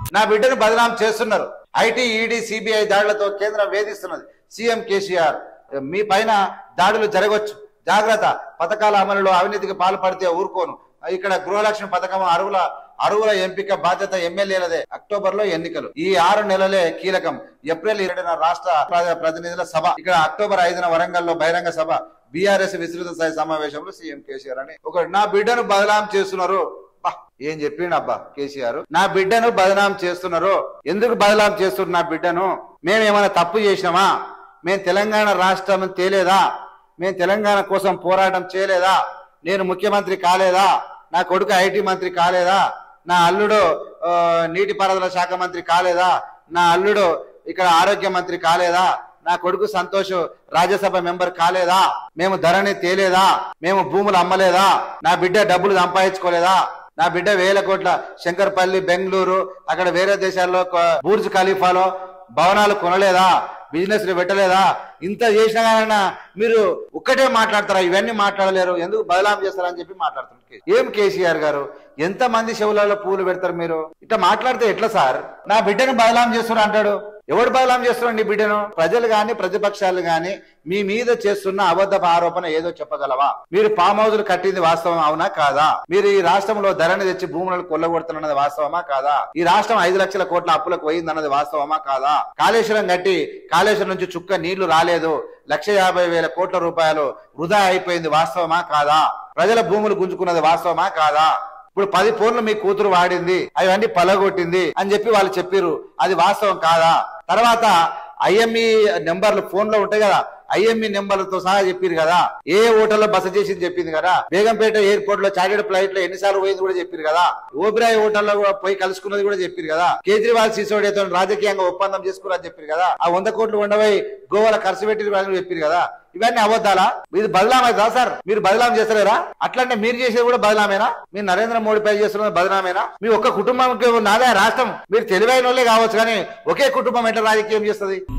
నా బిడ్డను బదనాం చేస్తున్నారు ఐటీ ఈడీ సిబిఐ దాడులతో కేంద్రం వేధిస్తున్నది సీఎం కేసీఆర్ మీ పైన దాడులు జరగవచ్చు జాగ్రత్త పథకాల అమలులో అవినీతికి పాల్పడితే ఊరుకోను ఇక్కడ గృహలక్ష్మి పథకం అరువుల అరువుల ఎంపిక బాధ్యత ఎమ్మెల్యేలదే అక్టోబర్ లో ఎన్నికలు ఈ ఆరు నెలలే కీలకం ఏప్రిల్ ఏడున రాష్ట్ర ప్ర- ప్రతినిధుల సభ ఇక్కడ అక్టోబర్ ఐదున వరంగల్లో బహిరంగ సభ బీఆర్ఎస్ విస్తృత స్థాయి సమావేశంలో సీఎం కేసీఆర్ అని ఒక నా బిడ్డను బదనాం చేస్తున్నారు బా, ఏం చెప్పిండు అబ్బా కేసీఆర్ నా బిడ్డను బదనాం చేస్తున్నారు ఎందుకు బదనాం చేస్తున్నారు నా బిడ్డను మేము ఏమైనా తప్పు చేసినామా మేము తెలంగాణ రాష్ట్రం తేలేదా మేము తెలంగాణ కోసం పోరాటం చేయలేదా నేను ముఖ్యమంత్రి కాలేదా నా కొడుకు ఐటీ మంత్రి కాలేదా నా అల్లుడు ఆ, నీటిపారుదల శాఖ మంత్రి కాలేదా నా అల్లుడు ఇక్కడ ఆరోగ్య మంత్రి కాలేదా నా కొడుకు సంతోష్ రాజ్యసభ మెంబర్ కాలేదా మేము ధరని తేలేదా మేము భూములు అమ్మలేదా నా బిడ్డ డబ్బులు సంపాదించుకోలేదా నా బిడ్డ వేల కోట్ల శంకర్పల్లి బెంగళూరు అక్కడ వేరే దేశాల్లో కొ- బూర్జ్ ఖలీఫాలో భవనాలు కొనలేదా బిజినెస్ పెట్టలేదా ఇంత చేసినా కానీ మీరు ఒక్కటే మాట్లాడతారా ఇవన్నీ మాట్లాడలేరు ఎందుకు బదలాం చేస్తారని చెప్పి మాట్లాడుతున్నారు ఏం కేసీఆర్ గారు ఎంత మంది చెవులలో పూలు పెడతారు మీరు ఇట్లా మాట్లాడితే ఎట్లా సార్ నా బిడ్డను బదలాం చేస్తున్నారు అంటాడు ఎవడు బదలాం చేస్తున్నాడు నీ బిడ్డను ప్రజలు గాని ప్రతిపక్షాలు గాని మీ మీద చేస్తున్న అబద్ధపు ఆరోపణ ఏదో చెప్పగలవా మీరు ఫామ్ హౌజులు కట్టింది వాస్తవం అవునా కాదా మీరు ఈ రాష్ట్రంలో ధరని తెచ్చి భూములను కొల్లగొడుతున్నది వాస్తవమా కాదా ఈ రాష్ట్రం ఐదు లక్షల కోట్ల అప్పులకు పోయిందన్నది వాస్తవమా కాదా కాళేశ్వరం కట్టి కాళేశ్వరం నుంచి చుక్క నీళ్లు రాలేదు లక్ష యాభై వేల కోట్ల రూపాయలు వృధా అయిపోయింది వాస్తవమా కాదా ప్రజల భూములు గుంజుకున్నది వాస్తవమా కాదా ఇప్పుడు పది ఫోన్లు మీ కూతురు వాడింది అవన్నీ పలగొట్టింది అని చెప్పి వాళ్ళు చెప్పారు అది వాస్తవం కాదా తర్వాత ఐఎంఈ నెంబర్లు ఫోన్ లో ఉంటాయి కదా ఐఎంఈ నెంబర్లతో సహా చెప్పారు కదా ఏ హోటల్లో బస చేసింది చెప్పింది కదా బేగంపేట ఎయిర్పోర్ట్ లో చార్టెడ్ ఫ్లైట్ లో ఎన్నిసార్లు పోయింది కూడా చెప్పారు కదా ఓబ్రాయ్ హోటల్లో కూడా పోయి కలుసుకున్నది కూడా చెప్పారు కదా కేజ్రీవాల్ సిసోడియాతో రాజకీయంగా ఒప్పందం చేసుకున్నారని చెప్పారు కదా ఆ వంద కోట్లు ఉండవై గోవాలో ఖర్చు పెట్టి చెప్పారు కదా ఇవన్నీ అబద్ధాలా ఇది బదలామైందా సార్ మీరు బదలాం చేస్తలేరా అట్లంటే మీరు చేసేది కూడా బదలామేనా మీరు నరేంద్ర మోడీ పై చేస్తున్నది బదలామేనా మీ ఒక్క కుటుంబంకి నాదే రాష్ట్రం మీరు తెలివైన వాళ్ళే కావచ్చు కానీ ఒకే కుటుంబం ఎట్లా రాజకీయం చేస్తుంది